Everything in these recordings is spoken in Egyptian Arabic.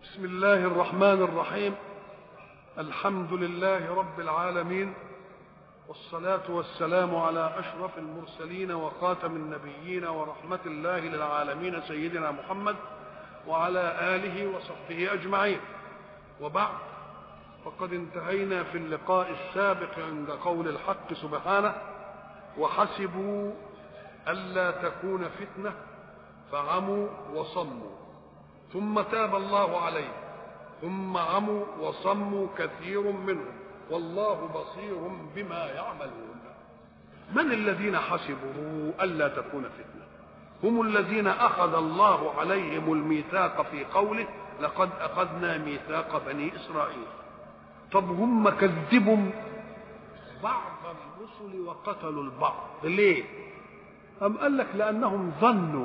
بسم الله الرحمن الرحيم الحمد لله رب العالمين والصلاة والسلام على أشرف المرسلين وخاتم النبيين ورحمة الله للعالمين سيدنا محمد وعلى آله وصحبه أجمعين وبعد فقد انتهينا في اللقاء السابق عند قول الحق سبحانه وحسبوا ألا تكون فتنة فعموا وصموا ثم تاب الله عليه ثم عموا وصموا كثير منهم والله بصير بما يعملون من الذين حسبوا ألا تكون فتنة هم الذين أخذ الله عليهم الميثاق في قوله لقد أخذنا ميثاق بني إسرائيل طب هم كذبوا بعض الرسل وقتلوا البعض ليه أم قال لك لأنهم ظنوا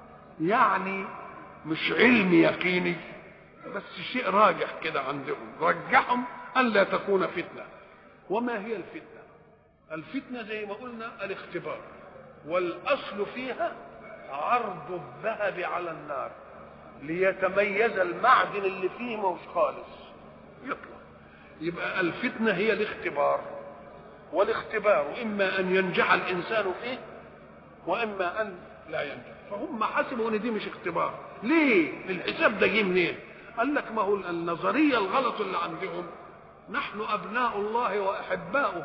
يعني مش علم يقيني بس شيء راجح كده عندهم رجحهم ألا تكون فتنة وما هي الفتنة الفتنة زي ما قلنا الاختبار والأصل فيها عرض الذهب على النار ليتميز المعدن اللي فيه مش خالص يطلع يبقى الفتنة هي الاختبار والاختبار إما أن ينجح الإنسان فيه وإما أن لا ينجح فهم حسبوا ان دي مش اختبار ليه الحساب ده جه منين قال لك ما هو النظريه الغلط اللي عندهم نحن ابناء الله واحباؤه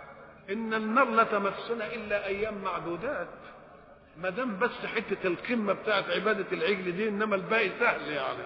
ان النار لا تمسنا الا ايام معدودات ما دام بس حته القمه بتاعت عباده العجل دي انما الباقي سهل يعني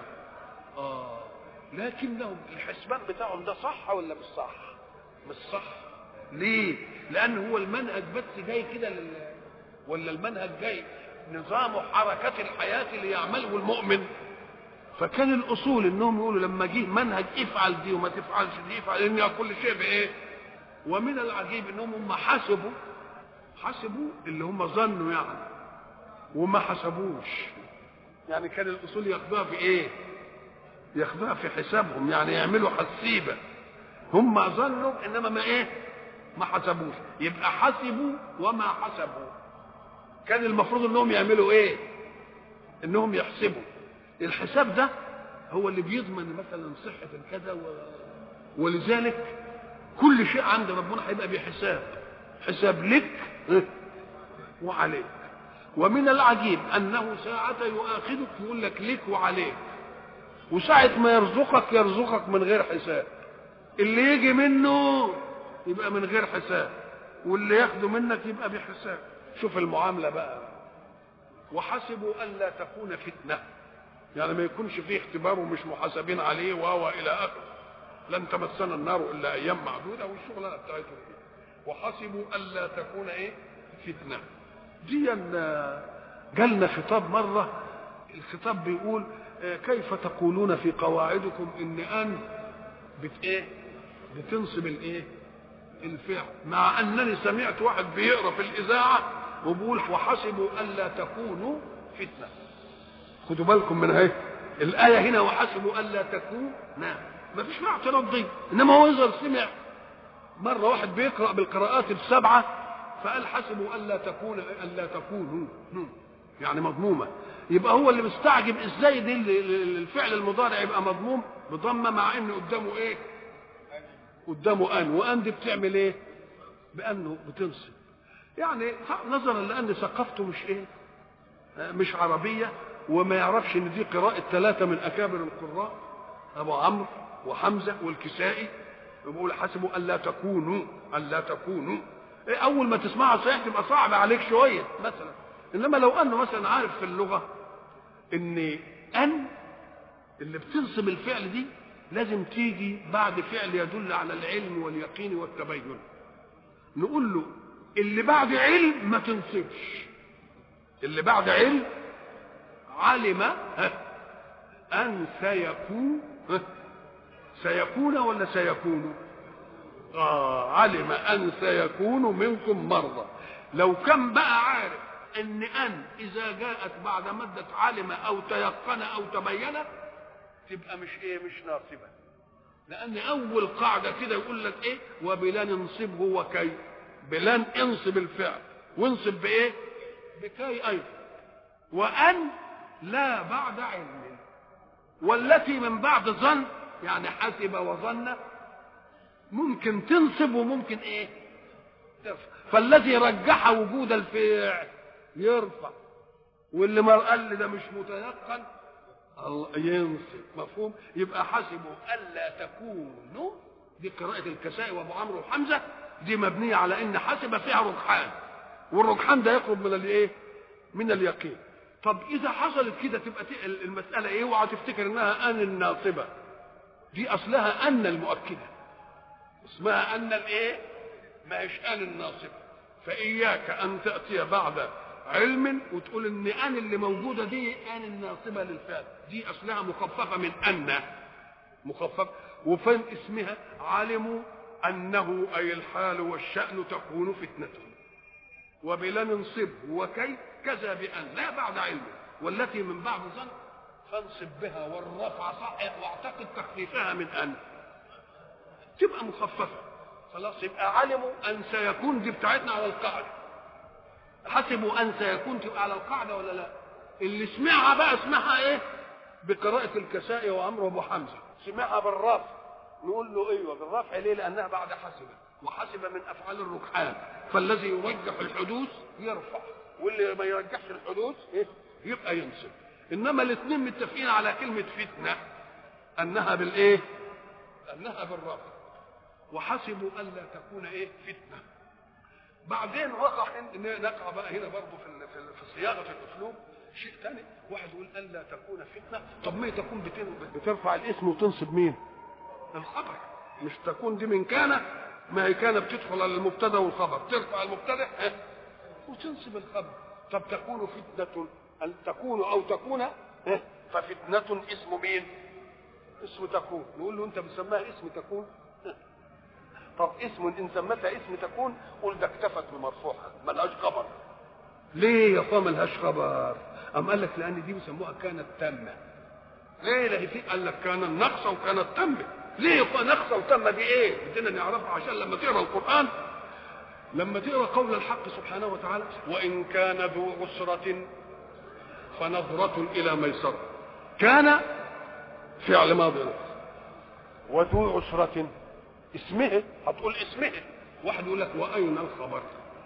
اه لكنهم الحسبان بتاعهم ده صح ولا مش صح مش صح ليه لان هو المنهج بس جاي كده لل... ولا المنهج جاي نظام حركة الحياة اللي يعمله المؤمن فكان الأصول إنهم يقولوا لما جه منهج افعل دي وما تفعلش دي افعل إن كل شيء بإيه؟ ومن العجيب إنهم هم حسبوا حسبوا اللي هم ظنوا يعني وما حسبوش يعني كان الأصول ياخدوها في إيه؟ ياخدوها في حسابهم يعني يعملوا حسيبة هم ظنوا إنما ما إيه؟ ما حسبوش يبقى حسبوا وما حسبوا كان المفروض انهم يعملوا ايه انهم يحسبوا الحساب ده هو اللي بيضمن مثلا صحة الكذا و... ولذلك كل شيء عند ربنا هيبقى بحساب حساب لك وعليك ومن العجيب انه ساعة يؤاخذك يقول لك لك وعليك وساعة ما يرزقك يرزقك من غير حساب اللي يجي منه يبقى من غير حساب واللي ياخده منك يبقى بحساب شوف المعامله بقى وحسبوا الا تكون فتنه يعني ما يكونش فيه اختبار ومش محاسبين عليه وهو الى اخره لن تمسنا النار الا ايام معدوده والشغلانه بتاعتهم وحسبوا الا تكون ايه فتنه دي جالنا خطاب مره الخطاب بيقول كيف تقولون في قواعدكم ان ان بت ايه بتنصب الايه الفعل مع انني سمعت واحد بيقرا في الاذاعه وبيقول وحسبوا الا تكونوا فتنه خدوا بالكم من اهي الايه هنا وحسبوا الا تكون نعم ما فيش فيها اعتراض دي انما هو يظهر سمع مره واحد بيقرا بالقراءات السبعه فقال حسبوا الا تكون الا تكونوا يعني مضمومه يبقى هو اللي مستعجب ازاي دي الفعل المضارع يبقى مضموم بضمه مع ان قدامه ايه قدامه ان وان دي بتعمل ايه بانه بتنصب يعني نظرا لان ثقافته مش ايه مش عربيه وما يعرفش ان دي قراءه ثلاثه من اكابر القراء ابو عمرو وحمزه والكسائي بيقول حسبوا الا تكونوا الا تكونوا إيه اول ما تسمعها صحيح تبقى صعب عليك شويه مثلا انما لو انه مثلا عارف في اللغه ان ان اللي بتنصب الفعل دي لازم تيجي بعد فعل يدل على العلم واليقين والتبين نقول له اللي بعد علم ما تنصبش اللي بعد علم علم ان سيكون سيكون ولا سيكون آه علم ان سيكون منكم مرضى لو كان بقى عارف ان ان اذا جاءت بعد ماده علم او تيقن او تبين تبقى مش ايه مش ناصبه لان اول قاعده كده يقول لك ايه وبلان انصبه وكي بلان انصب الفعل وانصب بايه بكي ايضا وان لا بعد علم والتي من بعد ظن يعني حسب وظن ممكن تنصب وممكن ايه ترفع فالذي رجح وجود الفعل يرفع واللي ما قال لي ده مش متيقن الله ينصب مفهوم يبقى حسبوا الا تكونوا دي قراءة الكسائي وابو عمرو وحمزة دي مبنية على ان حسب فيها رجحان والرجحان ده يقرب من الايه من اليقين طب اذا حصلت كده تبقى المسألة ايه اوعى تفتكر انها ان الناصبة دي اصلها ان المؤكدة اسمها ان الايه ما هيش ان الناصبة فاياك ان تأتي بعد علم وتقول ان ان اللي موجوده دي ان الناصبه للفعل دي اصلها مخففه من ان مخففه وفين اسمها علموا انه اي الحال والشان تكون فتنه وبلا ننصبه وكيف كذا بان لا بعد علم والتي من بعد ظن فانصب بها والرفع صحح واعتقد تخفيفها من ان تبقى مخففه خلاص يبقى علموا ان سيكون دي بتاعتنا على القاعده حسبوا ان سيكون تبقى على القاعده ولا لا اللي سمعها بقى اسمعها ايه بقراءة الكسائي وعمرو ابو حمزة سمعها بالرفع نقول له ايوه بالرفع ليه لانها بعد حسب وحسب من افعال الركحان فالذي يرجح الحدوث يرفع واللي ما يرجحش الحدوث ايه يبقى ينصب انما الاثنين متفقين على كلمة فتنة انها بالايه انها بالرفع وحسبوا الا تكون ايه فتنه بعدين وقع نقع بقى هنا برضه في في صياغه الاسلوب شيء ثاني واحد يقول الا تكون فتنه طب ما تكون بترفع الاسم وتنصب مين؟ الخبر مش تكون دي من كان ما هي كان بتدخل على المبتدا والخبر ترفع المبتدا وتنصب الخبر طب تكون فتنه ان تكون او تكون ففتنه اسم مين؟ اسم تكون نقول له انت بتسميها اسم تكون طب اسم ان سمتها اسم تكون قول ده اكتفت بمرفوعها ملهاش خبر ليه يا اخويا ملهاش خبر ام قال لك لان دي بيسموها كانت تامه ليه لا في قال لك كان النقص وكانت تامه ليه يا نقص وتامه دي ايه بدنا نعرفها عشان لما تقرا القران لما تقرا قول الحق سبحانه وتعالى وان كان ذو عسره فنظرة إلى ميسرة كان فعل ماضي وذو عسرة اسمه هتقول اسمه واحد يقول لك واين الخبر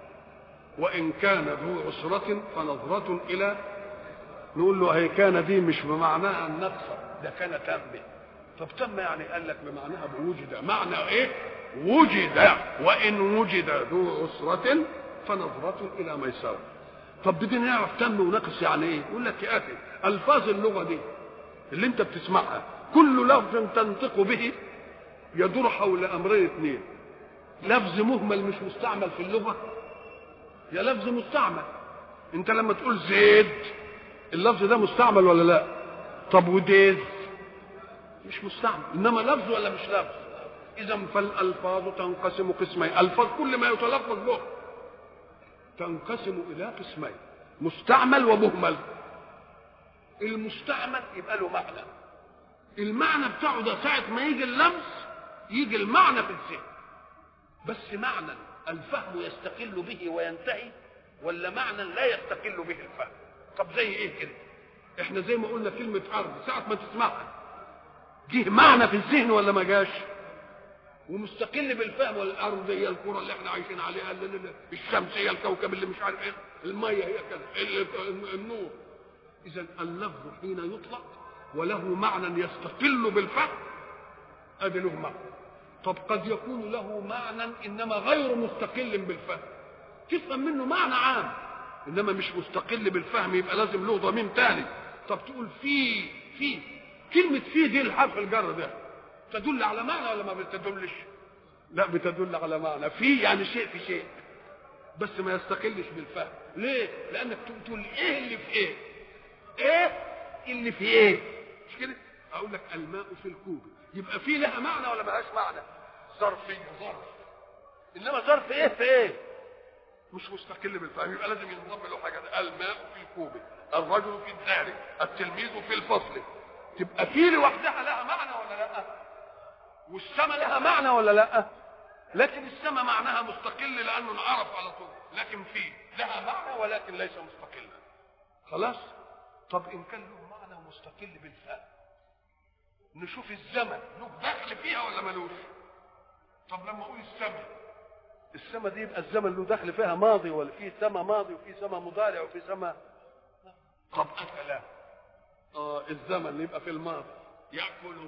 وان كان ذو عسرة فنظرة الى نقول له هي كان دي مش بمعناها النقص ده كان تم طب تم يعني قال لك بمعناها بوجد معنى ايه وجد وان وجد ذو عسرة فنظرة الى ميسرة طب بدنا نعرف تم ونقص يعني ايه يقول لك يا اخي الفاظ اللغة دي اللي انت بتسمعها كل لفظ تنطق به يدور حول امرين اثنين لفظ مهمل مش مستعمل في اللغه يا لفظ مستعمل انت لما تقول زيد اللفظ ده مستعمل ولا لا طب وديز مش مستعمل انما لفظ ولا مش لفظ اذا فالالفاظ تنقسم قسمين الفاظ كل ما يتلفظ به تنقسم الى قسمين مستعمل ومهمل المستعمل يبقى له معنى المعنى بتاعه ده ساعة ما يجي اللمس يجي المعنى في الذهن بس معنى الفهم يستقل به وينتهي ولا معنى لا يستقل به الفهم طب زي ايه كده احنا زي ما قلنا كلمة ارض ساعة ما تسمعها جه معنى في الذهن ولا ما جاش ومستقل بالفهم والارض هي الكرة اللي احنا عايشين عليها الشمس هي الكوكب اللي مش عارف ايه المية هي كذا النور اذا اللفظ حين يطلق وله معنى يستقل بالفهم ادي له معنى طب قد يكون له معنى انما غير مستقل بالفهم تفهم منه معنى عام انما مش مستقل بالفهم يبقى لازم له ضمير تاني طب تقول في في كلمة في دي الحرف الجر ده تدل على معنى ولا ما بتدلش؟ لا بتدل على معنى في يعني شيء في شيء بس ما يستقلش بالفهم ليه؟ لانك تقول ايه اللي في ايه؟ ايه اللي في ايه؟ مش كده؟ اقول لك الماء في الكوب يبقى في لها معنى ولا ملهاش معنى؟ ظرفي ظرف انما ظرف ايه في ايه؟ مش مستقل بالفهم يبقى لازم ينضم له حاجه ده الماء في الكوب الرجل في الدار التلميذ في الفصل تبقى في لوحدها لها معنى ولا لا والسماء لها معنى ولا لا لكن السماء معناها مستقل لانه انعرف على طول لكن في لها معنى ولكن ليس مستقلا خلاص طب ان كان له معنى مستقل بالفهم نشوف الزمن له دخل فيها ولا ملوش طب لما اقول السماء السماء دي يبقى الزمن له دخل فيها ماضي ولا في سماء ماضي وفي سماء مضارع وفي سماء طب اكل اه الزمن يبقى في الماضي ياكل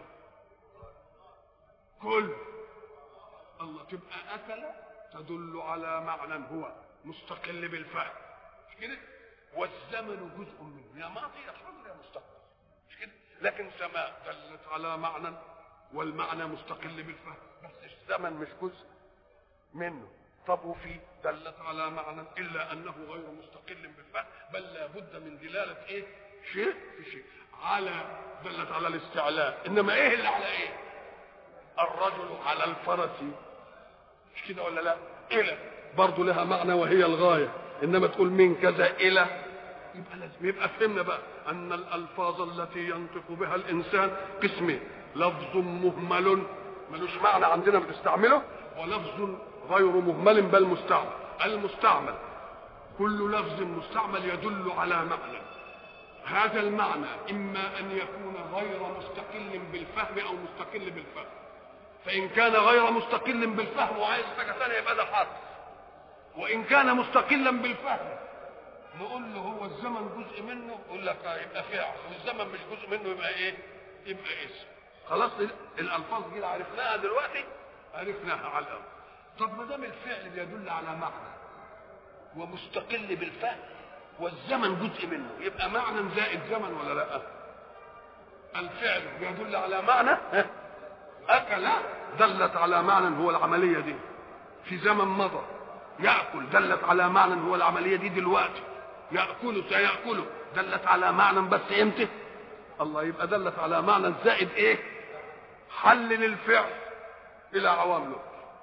كل الله تبقى اكل تدل على معنى هو مستقل بالفهم مش كده والزمن جزء منه يا ماضي يا حاضر يا مستقبل مش كده لكن سماء دلت على معنى والمعنى مستقل بالفهم بس الزمن مش جزء منه طب وفي دلت على معنى الا انه غير مستقل بالفهم بل لا بد من دلاله ايه شيء في شيء على دلت على الاستعلاء انما ايه اللي على ايه الرجل على الفرس مش كده ولا لا الى برضه لها معنى وهي الغايه انما تقول من كذا الى يبقى لازم يبقى فهمنا بقى ان الالفاظ التي ينطق بها الانسان قسمين لفظ مهمل ملوش معنى عندنا بنستعمله ولفظ غير مهمل بل مستعمل المستعمل كل لفظ مستعمل يدل على معنى هذا المعنى اما ان يكون غير مستقل بالفهم او مستقل بالفهم فان كان غير مستقل بالفهم وعايز حاجه ثانيه يبقى ده حرف وان كان مستقلا بالفهم نقول له هو الزمن جزء منه يقول لك آه يبقى فعل والزمن مش جزء منه يبقى ايه يبقى اسم خلاص الالفاظ دي عرفناها دلوقتي عرفناها على الاول طب ما دام الفعل بيدل على معنى ومستقل بالفهم والزمن جزء منه يبقى معنى زائد زمن ولا لا الفعل بيدل على معنى اكل دلت على معنى هو العمليه دي في زمن مضى ياكل دلت على معنى هو العمليه دي دلوقتي ياكل سياكله دلت على معنى بس امتى الله يبقى دلت على معنى زائد ايه حلل الفعل الى عوامله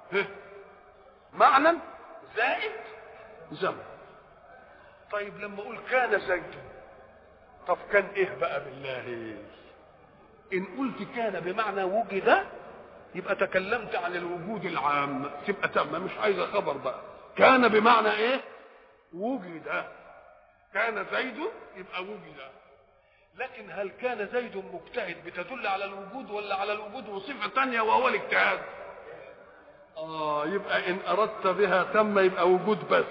معنى زائد زمن طيب لما اقول كان زيد طب كان ايه بقى بالله ان قلت كان بمعنى وجد يبقى تكلمت عن الوجود العام تبقى تم مش عايزه خبر بقى كان بمعنى ايه وجد كان زيد يبقى وجد لكن هل كان زيد مجتهد بتدل على الوجود ولا على الوجود وصفه ثانيه وهو الاجتهاد اه يبقى ان اردت بها تم يبقى وجود بس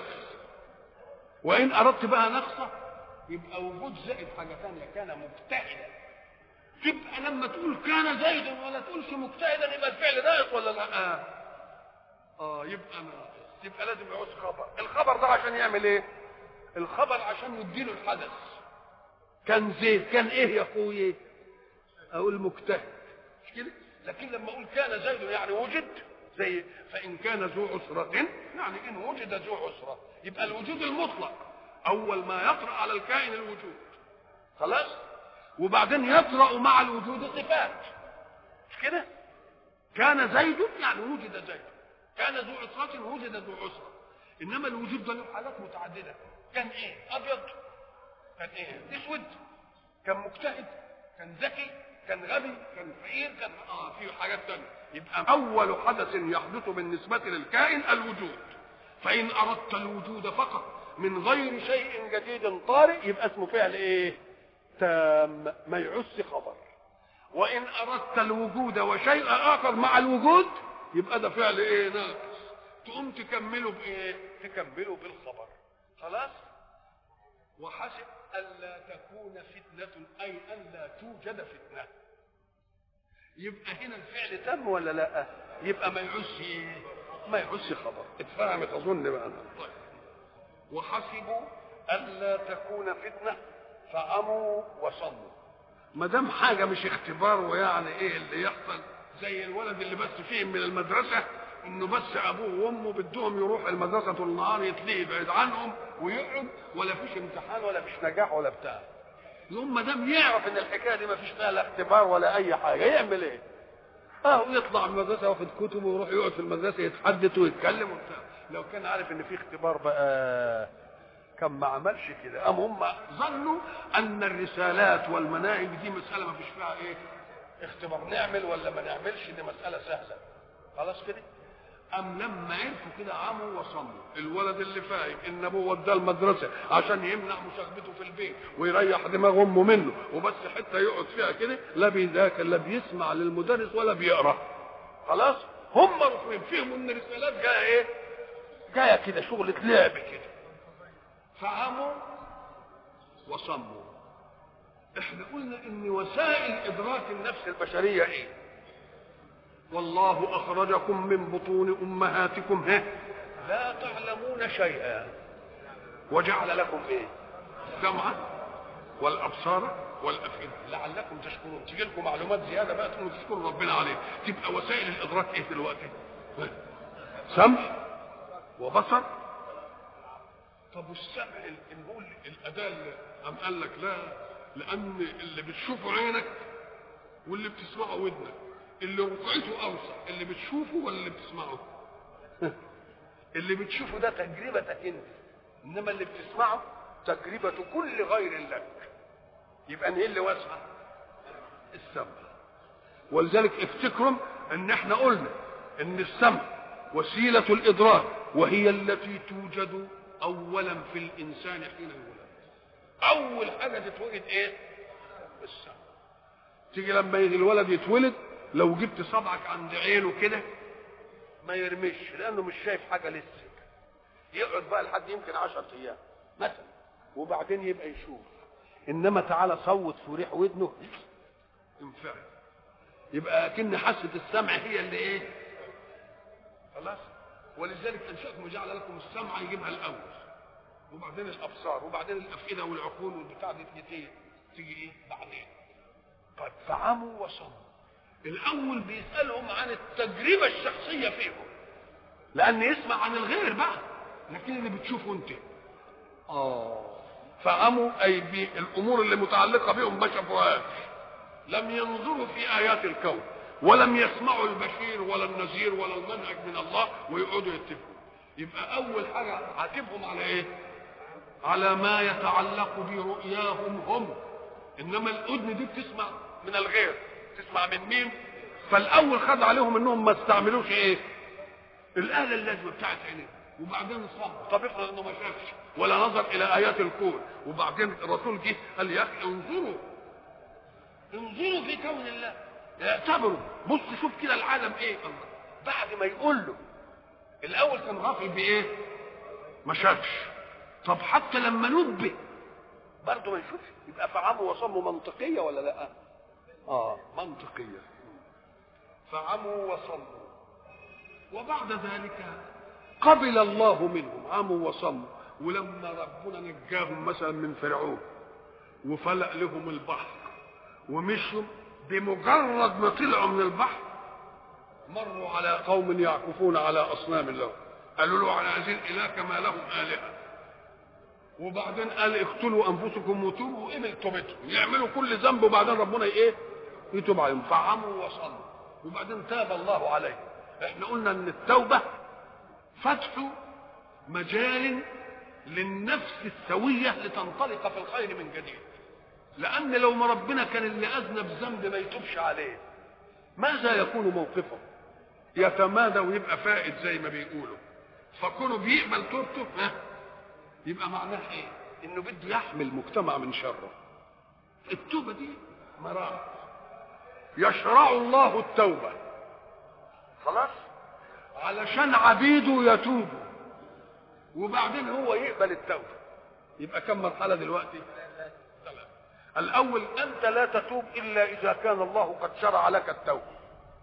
وان اردت بها نقصه يبقى وجود زائد حاجه ثانيه كان مجتهدا تبقى لما تقول كان زيد ولا تقولش مجتهدا يبقى الفعل ناقص ولا لا آه. اه يبقى ناقص يبقى لازم يعوز خبر الخبر ده عشان يعمل ايه الخبر عشان يديله الحدث كان زيد كان ايه يا اخوي اقول مجتهد مش كده لكن لما اقول كان زيد يعني وجد زي فان كان ذو عسرة يعني ان وجد ذو عسرة يبقى الوجود المطلق اول ما يطرأ على الكائن الوجود خلاص وبعدين يطرأ مع الوجود صفات مش كده كان زيد يعني وجد زيد كان ذو عسرة وجد ذو عسرة انما الوجود ده له حالات متعدده كان ايه ابيض كان ايه اسود كان مجتهد كان ذكي كان غبي كان فقير كان اه في حاجات ثانيه يبقى اول حدث يحدث بالنسبه للكائن الوجود فان اردت الوجود فقط من غير شيء جديد طارئ يبقى اسمه فعل ايه تام ما يعس خبر وان اردت الوجود وشيء اخر مع الوجود يبقى ده فعل ايه ناقص تقوم تكمله بايه تكمله بالخبر خلاص وحسب الا تكون فتنه اي الا توجد فتنه يبقى هنا الفعل تم ولا لا يبقى ما يعوزش ايه ما يعوزش خبر اتفهمت اظن بقى طيب وحسبوا الا تكون فتنه فاموا وصموا ما دام حاجه مش اختبار ويعني ايه اللي يحصل زي الولد اللي بس فهم من المدرسه انه بس ابوه وامه بدهم يروح المدرسه طول النهار يتلهي بعيد عنهم ويقعد ولا فيش امتحان ولا فيش نجاح ولا بتاع يوم ما دام يعرف ان الحكايه دي ما فيش فيها لا اختبار ولا اي حاجه يعمل ايه؟ اه يطلع من المدرسه واخد كتب ويروح يقعد في المدرسه يتحدث ويتكلم وبتاع لو كان عارف ان في اختبار بقى كان ما عملش كده ام هم ظنوا ان الرسالات والمناهج دي مساله ما فيش فيها ايه؟ اختبار نعمل ولا ما نعملش دي مساله سهله خلاص كده أم لما عرفوا كده عموا وصموا الولد اللي فاهم إن أبوه وداه المدرسة عشان يمنع مشاغبته في البيت ويريح دماغ أمه منه وبس حتة يقعد فيها كده لا بيذاكر لا بيسمع للمدرس ولا بيقرأ خلاص هم رفضين فيهم إن الرسالات جاية إيه؟ جاية كده شغلة لعب كده فعموا وصموا احنا قلنا ان وسائل ادراك النفس البشريه ايه والله اخرجكم من بطون امهاتكم ها لا تعلمون شيئا وجعل لكم ايه السمع والابصار والافئده لعلكم تشكرون تجي لكم معلومات زياده بقى تقولوا تشكروا ربنا عليها تبقى وسائل الادراك ايه دلوقتي ها؟ سمع وبصر طب والسمع نقول الاداه اللي قام قال لك لا لان اللي بتشوفه عينك واللي بتسمعه ودنك اللي وقعته اوسع اللي بتشوفه ولا اللي بتسمعه اللي بتشوفه ده تجربتك انت انما اللي بتسمعه تجربة كل غير لك يبقى ايه اللي واسعة السمع ولذلك افتكروا ان احنا قلنا ان السمع وسيلة الادراك وهي التي توجد اولا في الانسان حين يولد اول حاجة تتوجد ايه السمع تيجي لما يجي الولد يتولد لو جبت صبعك عند عينه كده ما يرمش لانه مش شايف حاجه لسه يقعد بقى لحد يمكن 10 ايام مثلا وبعدين يبقى يشوف انما تعالى صوت في ريح ودنه انفعل يبقى اكن حاسه السمع هي اللي ايه خلاص ولذلك انشاكم وجعل لكم السمع يجيبها الاول وبعدين الابصار وبعدين الافئده والعقول والبتاع دي تيجي تيجي ايه بعدين طيب فعموا وصموا الاول بيسالهم عن التجربه الشخصيه فيهم لان يسمع عن الغير بقى لكن اللي بتشوفه انت اه فعموا اي بالامور اللي متعلقه بهم ما شافوهاش لم ينظروا في ايات الكون ولم يسمعوا البشير ولا النذير ولا المنهج من الله ويقعدوا يتفقوا يبقى اول حاجه عاتبهم على ايه على ما يتعلق برؤياهم هم انما الاذن دي بتسمع من الغير تسمع من مين فالاول خد عليهم انهم ما استعملوش ايه الاله اللازمه بتاعت عينيه وبعدين صبر طب افرض انه ما شافش ولا نظر الى ايات الكون وبعدين الرسول جه قال يا اخي انظروا انظروا في كون الله اعتبروا بص شوف كده العالم ايه الله بعد ما يقول له الاول كان غافل بايه ما شافش طب حتى لما نبه برضه ما يشوفش يبقى فعموا وصموا منطقيه ولا لا اه منطقيه فعموا وصموا وبعد ذلك قبل الله منهم عموا وصموا ولما ربنا نجاهم مثلا من فرعون وفلق لهم البحر ومشوا بمجرد ما طلعوا من البحر مروا على قوم يعكفون على اصنام لهم قالوا له احنا عايزين اله كما لهم الهه وبعدين قال اقتلوا انفسكم وتوبوا وقبل توبتهم يعملوا كل ذنب وبعدين ربنا ايه يتوب عليهم فعموا وصلوا وبعدين تاب الله عليهم احنا قلنا ان التوبه فتح مجال للنفس السويه لتنطلق في الخير من جديد لان لو ما ربنا كان اللي اذنب ذنب ما يتوبش عليه ماذا يكون موقفه يتمادى ويبقى فائد زي ما بيقولوا فكونه بيقبل توبته ها يبقى معناه ايه انه بده يحمي المجتمع من شره التوبه دي مرار يشرع الله التوبه خلاص علشان عبيده يتوبوا وبعدين هو يقبل التوبه يبقى كم مرحله دلوقتي ثلاثة. الاول انت لا تتوب الا اذا كان الله قد شرع لك التوبه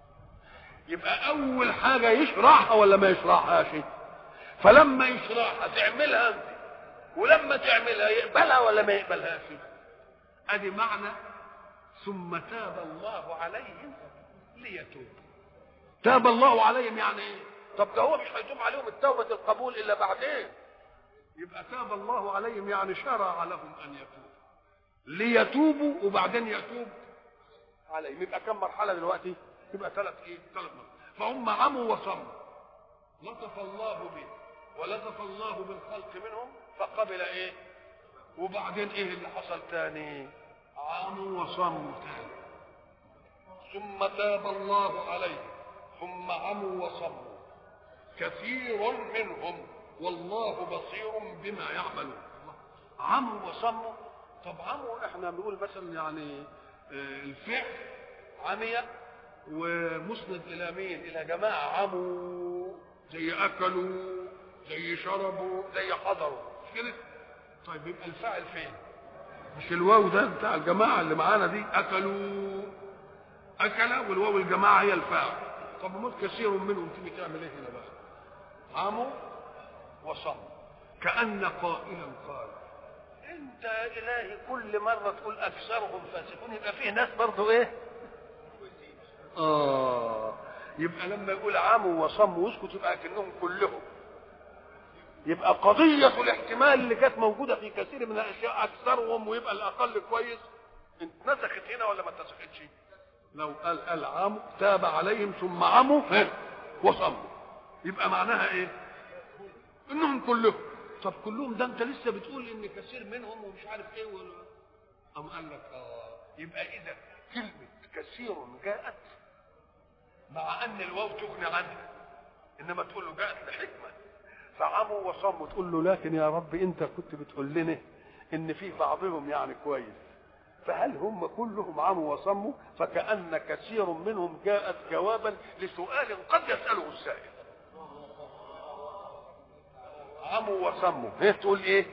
يبقى اول حاجه يشرعها ولا ما يشرعهاش فلما يشرعها تعملها انت ولما تعملها يقبلها ولا ما يقبلهاش ادي معنى ثم تاب الله عليهم ليتوبوا تاب الله عليهم يعني ايه طب ده هو مش هيتوب عليهم التوبة القبول إلا بعدين يبقى تاب الله عليهم يعني شرع لهم أن يتوبوا ليتوبوا وبعدين يتوب عليهم يبقى كم مرحلة دلوقتي؟ يبقى ثلاث إيه؟ ثلاث مرحلة فهم عموا وصموا لطف الله به ولطف الله بالخلق منهم فقبل إيه؟ وبعدين إيه اللي حصل تاني؟ عموا وصموا تاني ثم تاب الله عليهم ثم عموا وصموا كثير منهم والله بصير بما يعملون عموا وصموا طب عموا احنا بنقول مثلا يعني آه، الفعل عمي ومسند الى مين الى جماعه عموا زي اكلوا زي شربوا زي حضروا مش كده طيب يبقى الفاعل فين مش الواو ده بتاع الجماعه اللي معانا دي اكلوا اكل والواو الجماعه هي الفاعل طب موت كثير منهم تيجي تعمل ايه هنا بقى عموا وصموا كان قائلا قال انت يا الهي كل مره تقول اكثرهم فاسقون يبقى فيه ناس برضه ايه اه يبقى لما يقول عموا وصموا واسكت يبقى كانهم كلهم يبقى قضية الاحتمال اللي كانت موجودة في كثير من الأشياء أكثرهم ويبقى الأقل كويس اتنسخت هنا ولا ما اتنسختش؟ لو قال العام تاب عليهم ثم عموا وصموا يبقى معناها إيه؟ إنهم كلهم طب كلهم ده أنت لسه بتقول إن كثير منهم ومش عارف إيه ولا أم قال لك آه يبقى إذا كلمة كثير جاءت مع أن الواو تغني عنها إنما تقول له جاءت لحكمة فعموا وصموا تقول له لكن يا رب انت كنت بتقول لنا ان في بعضهم يعني كويس فهل هم كلهم عموا وصموا فكأن كثير منهم جاءت جوابا لسؤال قد يسأله السائل عموا وصموا هي تقول ايه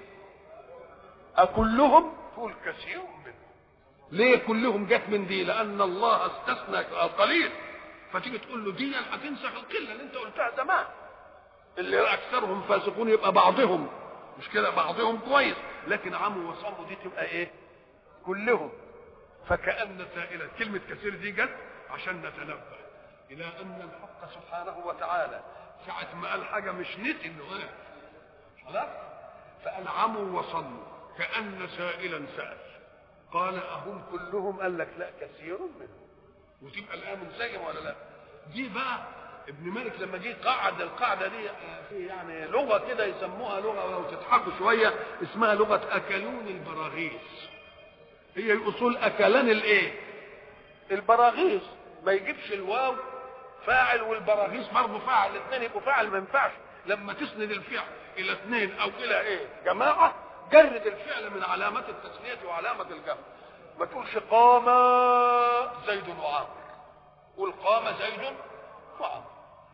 أكلهم تقول كثير منهم ليه كلهم جت من دي لأن الله استثنى القليل فتيجي تقول له دي هتنسخ القلة اللي انت قلتها زمان اللي اكثرهم فاسقون يبقى بعضهم مش كده بعضهم كويس لكن عموا وصموا دي تبقى ايه كلهم فكأن سائلة كلمة كثير دي جت عشان نتنبه إلى أن الحق سبحانه وتعالى ساعة ما قال حاجة مش نسي إنه قال خلاص فقال عموا وصموا كأن سائلا سأل قال أهم كلهم قال لك لا كثير منهم وتبقى الآن منسجم ولا لا دي بقى ابن مالك لما جه قعد القاعده دي في يعني لغه كده يسموها لغه لو تضحكوا شويه اسمها لغه اكلون البراغيث هي الاصول اكلان الايه البراغيث ما يجيبش الواو فاعل والبراغيث برضه فاعل الاثنين يبقوا فاعل ما ينفعش لما تسند الفعل الى اثنين او الى ايه جماعه جرد الفعل من علامات التثنيه وعلامه الجمع ما تقولش قام زيد وعمر قول قام زيد وعمر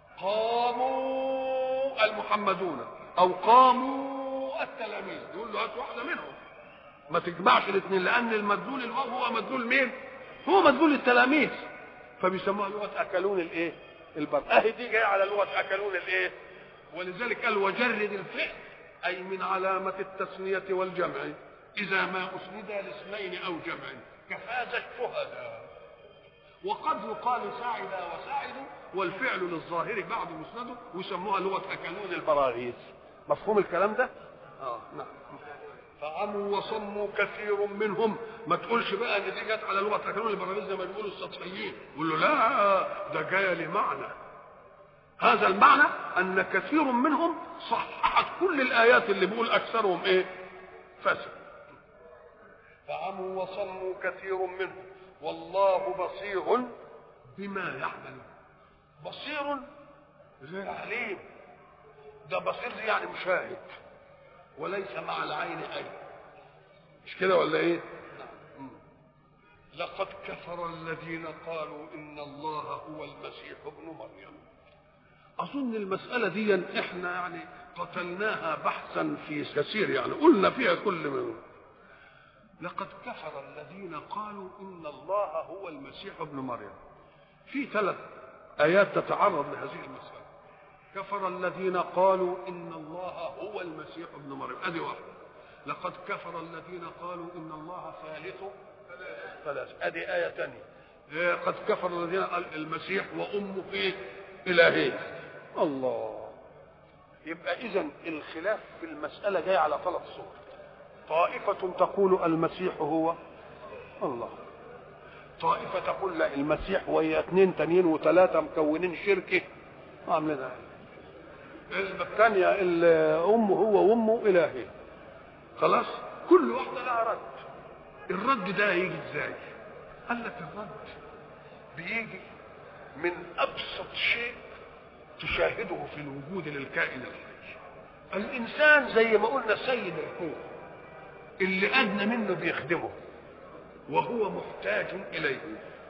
قاموا المحمدون او قاموا التلاميذ يقول له هات واحده منهم ما تجمعش الاثنين لان المدلول الواو هو مدلول مين هو مدلول التلاميذ فبيسموها لغه اكلون الايه البر اهي دي جايه على لغه اكلون الايه ولذلك قال وجرد الفعل اي من علامه التثنيه والجمع اذا ما اسند لاثنين او جمع كفاز الشهداء وقد يقال ساعد وساعد والفعل للظاهر بعد مسنده ويسموها لغه اكلون البراغيث مفهوم الكلام ده اه نعم فعموا وصموا كثير منهم ما تقولش بقى ان دي جت على لغه اكلون البراغيث زي ما بيقولوا السطحيين يقول له لا ده جايه لمعنى هذا المعنى ان كثير منهم صححت كل الايات اللي بيقول اكثرهم ايه فاسق فعموا وصموا كثير منهم والله بصير بما يعملون بصير غير عليم ده بصير دي يعني مشاهد وليس مع العين أي مش كده ولا ايه نعم. لقد كفر الذين قالوا ان الله هو المسيح ابن مريم اظن المساله دي احنا يعني قتلناها بحثا في كثير يعني قلنا فيها كل من لقد كفر الذين قالوا ان الله هو المسيح ابن مريم في ثلاث ايات تتعرض لهذه المساله كفر الذين قالوا ان الله هو المسيح ابن مريم ادي واحده لقد كفر الذين قالوا ان الله ثالث ثلاث ادي ايه ثانيه قد كفر الذين قال المسيح وامه في الهين الله يبقى اذا الخلاف في المساله جاي على ثلاث صور طائفة تقول المسيح هو الله طائفة تقول لا المسيح وهي اثنين تانيين وثلاثة مكونين شركة عاملين الثانية أمه هو وأمه إلهي خلاص كل واحدة لها رد الرد ده هيجي ازاي؟ قال لك الرد بيجي من أبسط شيء تشاهده في الوجود للكائن الحي الانسان زي ما قلنا سيد الكون اللي ادنى منه بيخدمه وهو محتاج اليه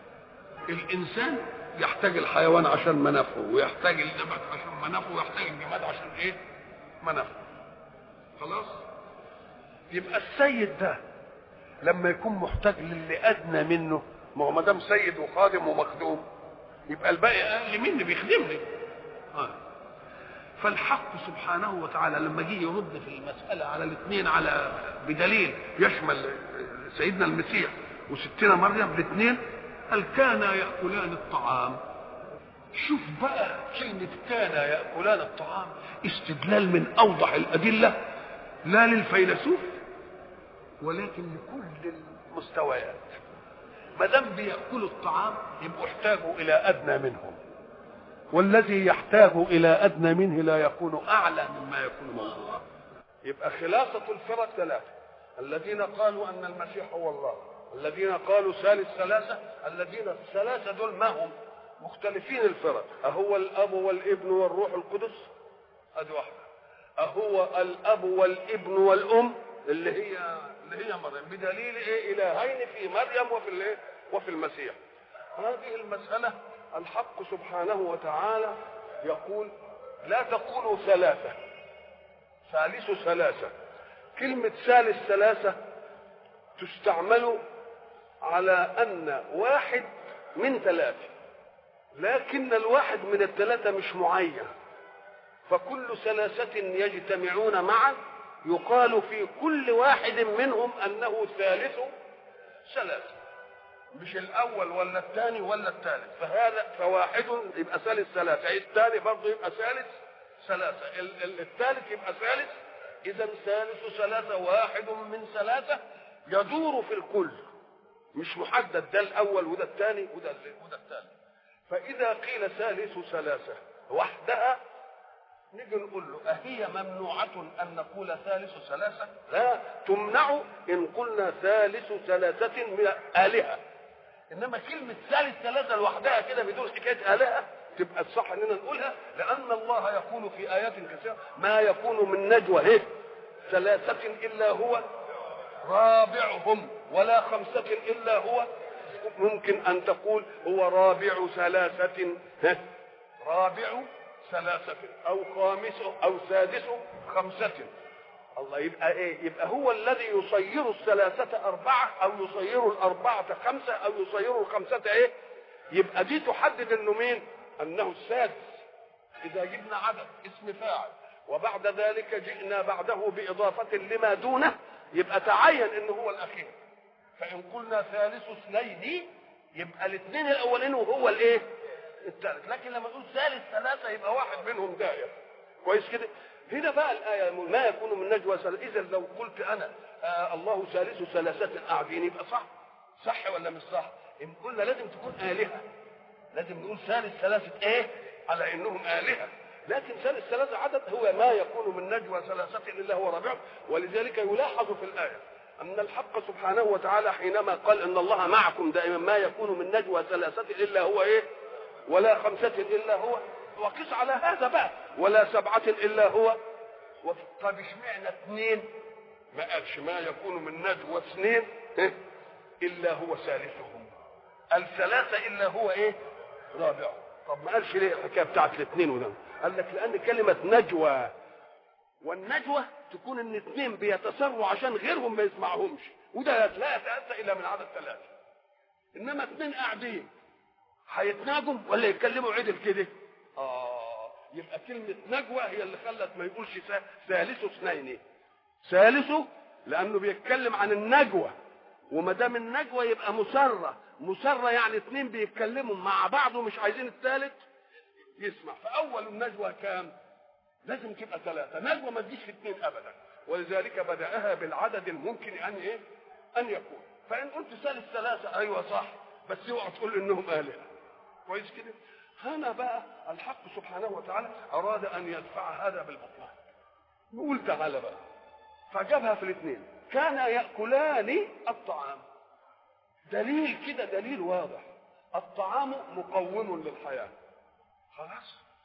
الانسان يحتاج الحيوان عشان منافعه ويحتاج النبات عشان منافعه ويحتاج الجماد عشان ايه منافعه خلاص يبقى السيد ده لما يكون محتاج للي ادنى منه ما هو ما دام سيد وخادم ومخدوم يبقى الباقي اقل مني بيخدمني آه. فالحق سبحانه وتعالى لما جه يرد في المساله على الاثنين على بدليل يشمل سيدنا المسيح وستنا مريم الاثنين قال كانا ياكلان الطعام شوف بقى كلمة كان يأكلان الطعام استدلال من أوضح الأدلة لا للفيلسوف ولكن لكل المستويات ما دام بيأكلوا الطعام يبقوا احتاجوا إلى أدنى منهم والذي يحتاج إلى أدنى منه لا يكون أعلى مما يكون موجودا يبقى خلاصة الفرق ثلاثة الذين قالوا أن المسيح هو الله الذين قالوا ثالث ثلاثة الذين الثلاثة دول ما هم مختلفين الفرق أهو الأب والابن والروح القدس أدي واحدة أهو الأب والابن والأم اللي هي اللي هي مريم بدليل إيه إلهين في مريم وفي الإيه وفي المسيح هذه المسألة الحق سبحانه وتعالى يقول لا تقولوا ثلاثة ثالث ثلاثة كلمة ثالث ثلاثة تستعمل على أن واحد من ثلاثة لكن الواحد من الثلاثة مش معين فكل ثلاثة يجتمعون معا يقال في كل واحد منهم أنه ثالث ثلاثة مش الأول ولا الثاني ولا الثالث فهذا فواحد يبقى ثالث ثلاثة الثاني برضه يبقى ثالث ثلاثة ال- ال- الثالث يبقى ثالث إذا ثالث ثلاثة واحد من ثلاثة يدور في الكل مش محدد ده الأول وده الثاني وده وده الثالث فإذا قيل ثالث ثلاثة وحدها نيجي نقول له أهي ممنوعة أن نقول ثالث ثلاثة؟ لا تمنع إن قلنا ثالث ثلاثة من الآلهة إنما كلمة ثالث ثلاثة لوحدها كده بدون حكاية آلهة تبقى الصح إننا نقولها لأن الله يقول في آيات كثيرة ما يكون من نجوى هي ثلاثة إلا هو رابعهم ولا خمسة إلا هو ممكن أن تقول هو رابع ثلاثة ها رابع ثلاثة أو خامس أو سادس خمسة الله يبقى إيه؟ يبقى هو الذي يصير الثلاثة أربعة أو يصير الأربعة خمسة أو يصير الخمسة إيه؟ يبقى دي تحدد إنه مين؟ أنه السادس إذا جبنا عدد اسم فاعل وبعد ذلك جئنا بعده بإضافة لما دونه يبقى تعين إنه هو الأخير فإن قلنا ثالث اثنين يبقى الاثنين الأولين وهو الإيه؟ الثالث لكن لما نقول ثالث ثلاثة يبقى واحد منهم داير كويس كده هنا بقى الآية ما يكون من نجوى ثلاثة إذا لو قلت أنا آه الله ثالث ثلاثة قاعدين يبقى صح صح ولا مش صح إن قلنا لازم تكون آلهة لازم نقول ثالث ثلاثة إيه على إنهم آلهة لكن ثالث ثلاثة عدد هو ما يكون من نجوى ثلاثة إلا هو رابعهم ولذلك يلاحظ في الآية أن الحق سبحانه وتعالى حينما قال إن الله معكم دائما ما يكون من نجوى ثلاثة إلا هو إيه ولا خمسة إلا هو وقس على هذا بقى ولا سبعة إلا هو و... طب اشمعنى اثنين ما قالش ما يكون من نجوى اثنين إيه؟ إلا هو ثالثهم الثلاثة إلا هو إيه رابعهم طب ما قالش ليه الحكاية بتاعت الاثنين وده قال لك لأن كلمة نجوى والنجوى تكون ان اثنين بيتسروا عشان غيرهم ما يسمعهمش وده لا يتأتى إلا من عدد ثلاثة إنما اثنين قاعدين هيتناجوا ولا يتكلموا عدل كده اه يبقى كلمة نجوى هي اللي خلت ما يقولش ثالث اثنين ثالثه لأنه بيتكلم عن النجوى وما دام النجوى يبقى مسرة مسرة يعني اثنين بيتكلموا مع بعض ومش عايزين الثالث يسمع فأول النجوى كام؟ لازم تبقى ثلاثة نجوى ما تجيش في اثنين أبدا ولذلك بدأها بالعدد الممكن أن إيه؟ أن يكون فإن قلت ثالث ثلاثة أيوة صح بس اوعى تقول إنهم آلهة كويس كده هنا بقى الحق سبحانه وتعالى أراد أن يدفع هذا بالبطلان نقول تعالى بقى فجابها في الاثنين كان يأكلان الطعام دليل كده دليل واضح الطعام مقوم للحياة خلاص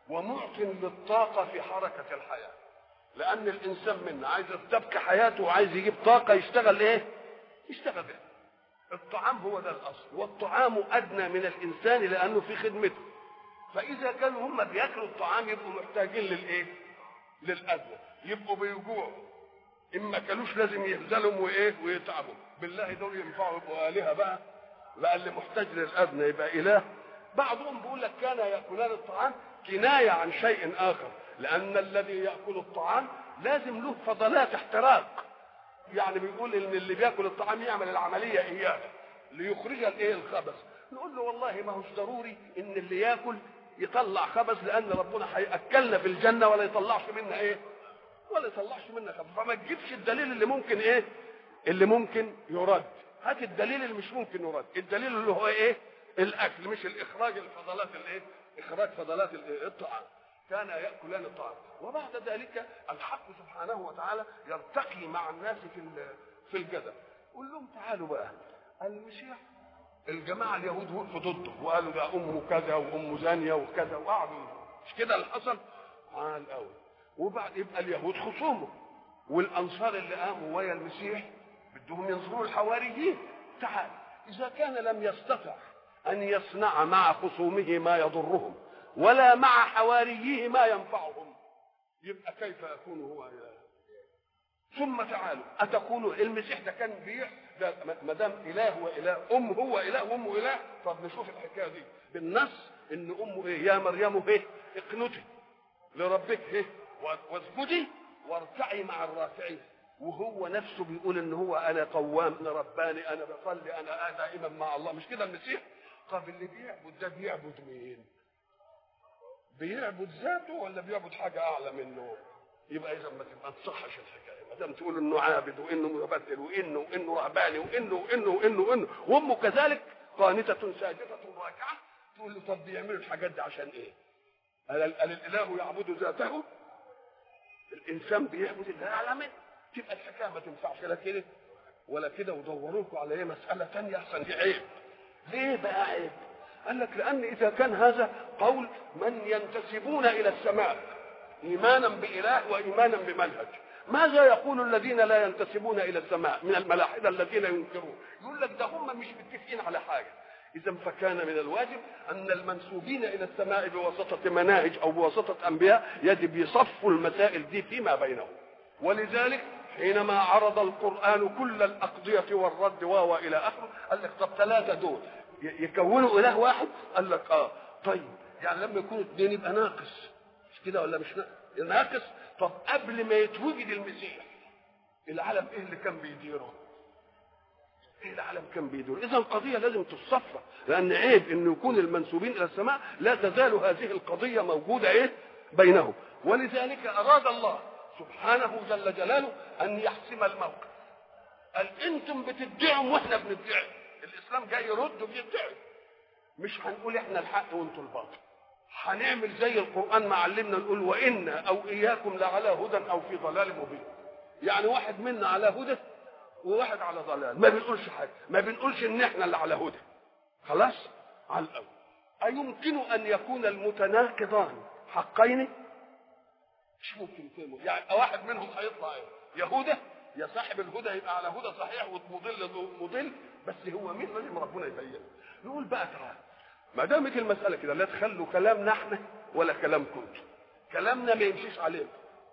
ومعط للطاقة في حركة الحياة لأن الإنسان منا عايز يستبقي حياته وعايز يجيب طاقة يشتغل إيه؟ يشتغل بها الطعام هو ده الأصل والطعام أدنى من الإنسان لأنه في خدمته فإذا كانوا هم بياكلوا الطعام يبقوا محتاجين للإيه؟ للأدنى يبقوا بيجوعوا إما كانوش لازم يهزلهم وإيه؟ ويتعبوا بالله دول ينفعوا يبقوا آلهة بقى بقى اللي محتاج للأدنى يبقى إله بعضهم بيقول لك كان يأكلان الطعام كناية عن شيء آخر لأن الذي يأكل الطعام لازم له فضلات احتراق يعني بيقول ان اللي بياكل الطعام يعمل العمليه اياه ليخرج الايه الخبث نقول له والله ما هوش ضروري ان اللي ياكل يطلع خبث لان ربنا هياكلنا في الجنه ولا يطلعش منا ايه ولا يطلعش منا خبث فما تجيبش الدليل اللي ممكن ايه اللي ممكن يرد هات الدليل اللي مش ممكن يرد الدليل اللي هو ايه الاكل مش الاخراج الفضلات الايه اخراج فضلات الايه الطعام كان ياكلان الطعام وبعد ذلك الحق سبحانه وتعالى يرتقي مع الناس في في الجدل قول لهم تعالوا بقى المسيح الجماعه اليهود وقفوا ضده وقالوا ده امه كذا وامه زانيه وكذا وقعدوا مش كده اللي حصل؟ عال قوي وبعد يبقى اليهود خصومه والانصار اللي قاموا ويا المسيح بدهم ينصروا الحواريين تعال اذا كان لم يستطع ان يصنع مع خصومه ما يضرهم ولا مع حواريه ما ينفعهم يبقى كيف يكون هو إله ثم تعالوا أتقولوا المسيح ده كان بيع ده ما دام إله وإله أم هو إله وأمه إله طب نشوف الحكاية دي بالنص إن أمه إيه يا مريم إيه اقنتي لربك إيه واسجدي واركعي مع الراكعين وهو نفسه بيقول ان هو انا قوام انا رباني انا بصلي انا دائما مع الله مش كده المسيح طب اللي بيعبد ده بيعبد مين بيعبد ذاته ولا بيعبد حاجه اعلى منه يبقى اذا ما تبقى تصحش الحكايه ما دام تقول انه عابد وانه مبدل وانه وانه رهباني وانه وانه وانه وانه وامه كذلك قانتة ساجدة راكعة تقول له طب بيعملوا الحاجات دي عشان ايه؟ قال الاله يعبد ذاته الانسان بيعبد الله اعلى منه تبقى الحكايه ما تنفعش لا كده ولا كده ودوروكوا على ايه مساله ثانيه احسن دي عيب ليه بقى عيب؟ قال لك لأن إذا كان هذا قول من ينتسبون إلى السماء إيمانا بإله وإيمانا بمنهج ماذا يقول الذين لا ينتسبون إلى السماء من الملاحدة الذين ينكرون يقول لك ده هم مش متفقين على حاجة إذا فكان من الواجب أن المنسوبين إلى السماء بواسطة مناهج أو بواسطة أنبياء يجب يصفوا المسائل دي فيما بينهم ولذلك حينما عرض القرآن كل الأقضية والرد واو إلى آخره قال لك طب ثلاثة دول يكونوا اله واحد قال لك اه طيب يعني لما يكونوا اثنين يبقى ناقص مش كده ولا مش ناقص ناقص طب قبل ما يتوجد المسيح العالم ايه اللي كان بيديره ايه العالم كان بيديره اذا القضيه لازم تصفى لان عيب انه يكون المنسوبين الى السماء لا تزال هذه القضيه موجوده ايه بينهم ولذلك اراد الله سبحانه جل جلاله ان يحسم الموقف قال انتم بتدعوا واحنا بندعي الاسلام جاي يرد وبيدعي مش هنقول احنا الحق وانتوا الباطل هنعمل زي القران ما علمنا نقول وانا او اياكم لعلى هدى او في ضلال مبين يعني واحد منا على هدى وواحد على ضلال ما بنقولش حاجه ما بنقولش ان احنا اللي على هدى خلاص على الاول ايمكن ان يكون المتناقضان حقين مش ممكن يكونوا يعني واحد منهم هيطلع ايه يهوده يا صاحب الهدى يبقى على هدى صحيح ومضل مضل بس هو مين لازم ربنا يبين نقول بقى تعالى ما دامت المساله كده لا تخلوا كلامنا احنا ولا كلامكم كلامنا ما يمشيش عليه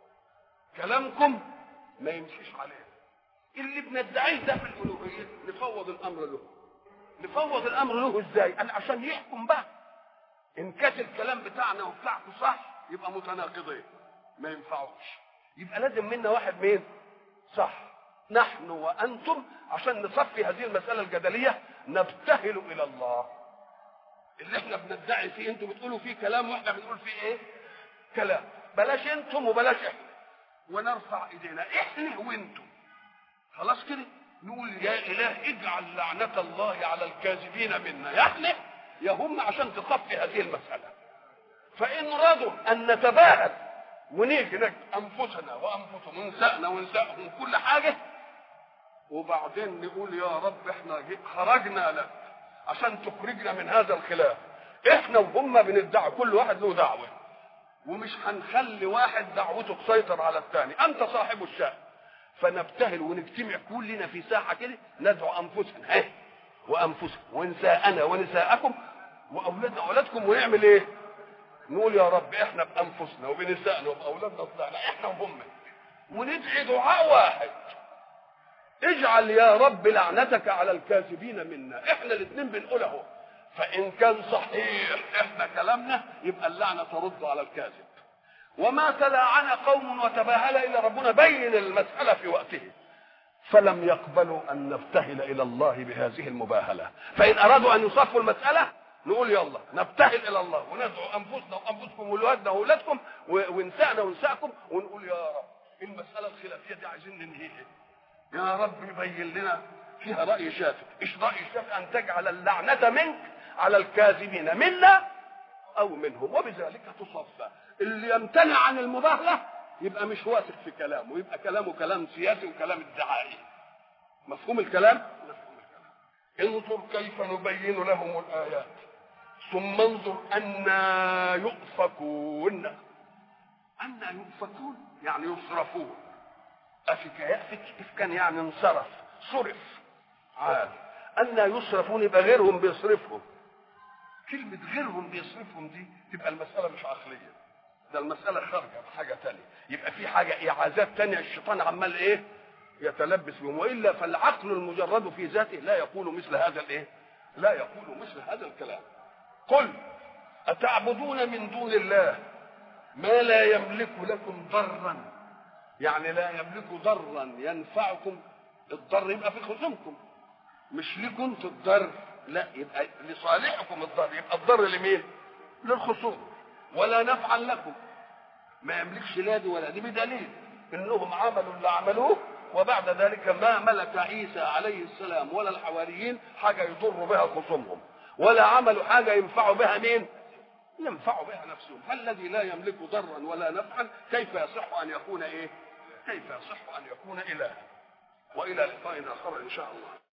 كلامكم ما يمشيش عليه اللي بندعيه ده في الالوهيه نفوض الامر له نفوض الامر له ازاي؟ قال عشان يحكم بقى ان كانت الكلام بتاعنا وبتاعكم صح يبقى متناقضين ما ينفعوش يبقى لازم منا واحد مين؟ صح نحن وانتم عشان نصفي هذه المساله الجدليه نبتهل الى الله اللي احنا بندعي فيه انتم بتقولوا فيه كلام واحنا بنقول فيه ايه كلام بلاش انتم وبلاش احنا ونرفع ايدينا احنا وانتم خلاص كده نقول يا اله اجعل لعنه الله على الكاذبين منا يا احنا يا هم عشان تصفي هذه المساله فان رضوا ان نتباهل ونيجي انفسنا وانفسهم ونسائنا ونسائهم كل حاجه وبعدين نقول يا رب احنا خرجنا لك عشان تخرجنا من هذا الخلاف احنا وهم بندعي كل واحد له دعوه ومش هنخلي واحد دعوته تسيطر على الثاني انت صاحب الشأن فنبتهل ونجتمع كلنا في ساحه كده ندعو انفسنا ها وانفسكم ونساءنا ونساءكم واولادنا واولادكم ونعمل ايه؟ نقول يا رب احنا بانفسنا وبنسائنا وباولادنا طلعنا احنا وهم وندعي دعاء واحد اجعل يا رب لعنتك على الكاذبين منا احنا الاثنين بنقول اهو فان كان صحيح احنا كلامنا يبقى اللعنه ترد على الكاذب وما تلاعن قوم وتباهل الا ربنا بين المساله في وقته فلم يقبلوا ان نبتهل الى الله بهذه المباهله فان ارادوا ان يصفوا المساله نقول يلا نبتهل الى الله وندعو انفسنا وانفسكم واولادنا واولادكم ونسائنا ونسائكم ونقول يا رب المساله الخلافيه دي عايزين ننهيها يا رب يبين لنا فيها راي شافي ايش راي شافي ان تجعل اللعنه منك على الكاذبين منا او منهم وبذلك تصفى اللي يمتنع عن المباهله يبقى مش واثق في كلامه يبقى كلامه كلام سياسي وكلام ادعائي مفهوم الكلام مفهوم الكلام انظر كيف نبين لهم الايات ثم انظر أنا يؤفكون أنا يؤفكون يعني يصرفون أفك يأفك إفكا يعني انصرف صرف عاد أنا يصرفون يبقى غيرهم بيصرفهم كلمة غيرهم بيصرفهم دي تبقى المسألة مش عقلية ده المسألة خارجة بحاجة تانية يبقى في حاجة إعازات تانية الشيطان عمال إيه يتلبس بهم وإلا فالعقل المجرد في ذاته لا يقول مثل هذا الإيه لا يقول مثل هذا الكلام قل أتعبدون من دون الله ما لا يملك لكم ضرا يعني لا يملك ضرا ينفعكم الضر يبقى في خصومكم مش لكم انتوا الضر لا يبقى لصالحكم الضر يبقى الضر لمين للخصوم ولا نفعا لكم ما يملكش لا دي ولا دي بدليل انهم عملوا اللي عملوه وبعد ذلك ما ملك عيسى عليه السلام ولا الحواريين حاجه يضر بها خصومهم ولا عملوا حاجة ينفعوا بها مين ينفعوا بها نفسهم فالذي لا يملك ضرا ولا نفعا كيف يصح أن يكون إيه كيف يصح أن يكون إله وإلى لقاء آخر إن شاء الله